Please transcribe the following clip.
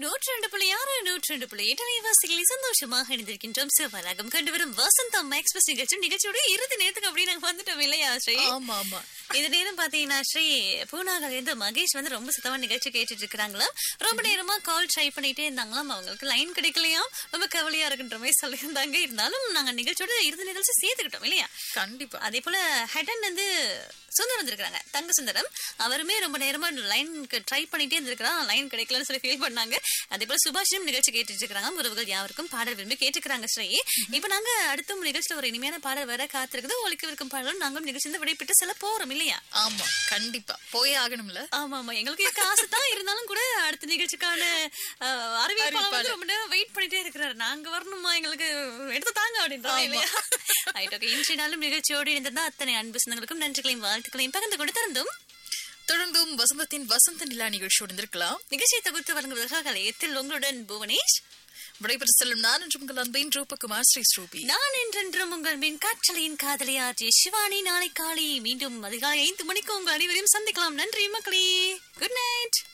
நூற்றி ரெண்டு புள்ளி ஆறு நூற்றி ரெண்டு புள்ளி எட்டு அலைவாசிகளில் சந்தோஷமாக இணைந்திருக்கின்றோம் சிவராகம் கண்டு வரும் வசந்தம் எக்ஸ்பிரஸ் நிகழ்ச்சி நிகழ்ச்சியோட இறுதி நேரத்துக்கு அப்படி நாங்க வந்துட்டோம் இல்லையா ஸ்ரீ ஆமா ஆமா இது நேரம் பாத்தீங்கன்னா ஸ்ரீ பூனாகல இருந்து மகேஷ் வந்து ரொம்ப சத்தமா நிகழ்ச்சி கேட்டுட்டு இருக்காங்களாம் ரொம்ப நேரமா கால் ட்ரை பண்ணிட்டே இருந்தாங்களாம் அவங்களுக்கு லைன் கிடைக்கலையாம் ரொம்ப கவலையா இருக்குன்ற மாதிரி சொல்லியிருந்தாங்க இருந்தாலும் நாங்க நிகழ்ச்சியோட இறுதி நிகழ்ச்சி சேர்த்துக்கிட்டோம் இல்லையா கண்டிப்பா அதே போல ஹெடன் வந்து சுந்தரம் வந்திருக்காங்க தங்க சுந்தரம் அவருமே ரொம்ப நேரமா லைனுக்கு ட்ரை பண்ணிட்டே இருந்திருக்கிறான் லைன் கிடைக்கலன்னு சொல்லி ஃபீல் பண்ணாங்க அதே போல சுபாஷினும் நிகழ்ச்சி கேட்டுட்டு இருக்காங்க உறவுகள் யாருக்கும் பாடல் விரும்பி கேட்டுக்கிறாங்க ஸ்ரீ இப்ப நாங்க அடுத்த நிகழ்ச்சியில ஒரு இனிமையான பாடல் வர காத்திருக்குது ஒழிக்க இருக்கும் பாடலும் நாங்களும் நிகழ்ச்சி இருந்து விடைபெற்று செல்ல போறோம் இல்லையா ஆமா கண்டிப்பா போயே ஆகணும்ல ஆமா ஆமா எங்களுக்கு இருக்க ஆசை தான் இருந்தாலும் கூட அடுத்த நிகழ்ச்சிக்கான அஹ், அறிவிப்பாளர் வந்து ரொம்ப நேரம் வெயிட் பண்ணிட்டே இருக்கிறாரு நாங்க வரணுமா எங்களுக்கு எடுத்து தாங்க அப்படின்றாங்க இல்லையா ரைட் ஓகே இன்றைய நாளும் நிகழ்ச்சியோடு இருந்திருந்தா அத்தனை அன்பு சொந்தங்களுக்கும் நன்றிகளையும் வாழ்த்துக்களையும் பகிர்ந்து கொண்டு திறந்தும் தொடர்ந்தும் வசந்தத்தின் வசந்த நிலா நிகழ்ச்சியோடு இருந்திருக்கலாம் நிகழ்ச்சியை தொகுத்து வழங்குவதற்காக கலையத்தில் உங்களுடன் புவனேஷ் விடைபெற்று செல்லும் நான் என்று உங்கள் அன்பின் ரூபகுமார் ஸ்ரீ ஸ்ரூபி நான் என்றென்றும் உங்கள் மின் காற்றலையின் காதலி ஆர்ஜி சிவானி நாளை காலை மீண்டும் அதிகாலை ஐந்து மணிக்கு உங்கள் அனைவரையும் சந்திக்கலாம் நன்றி மக்களே குட் நைட்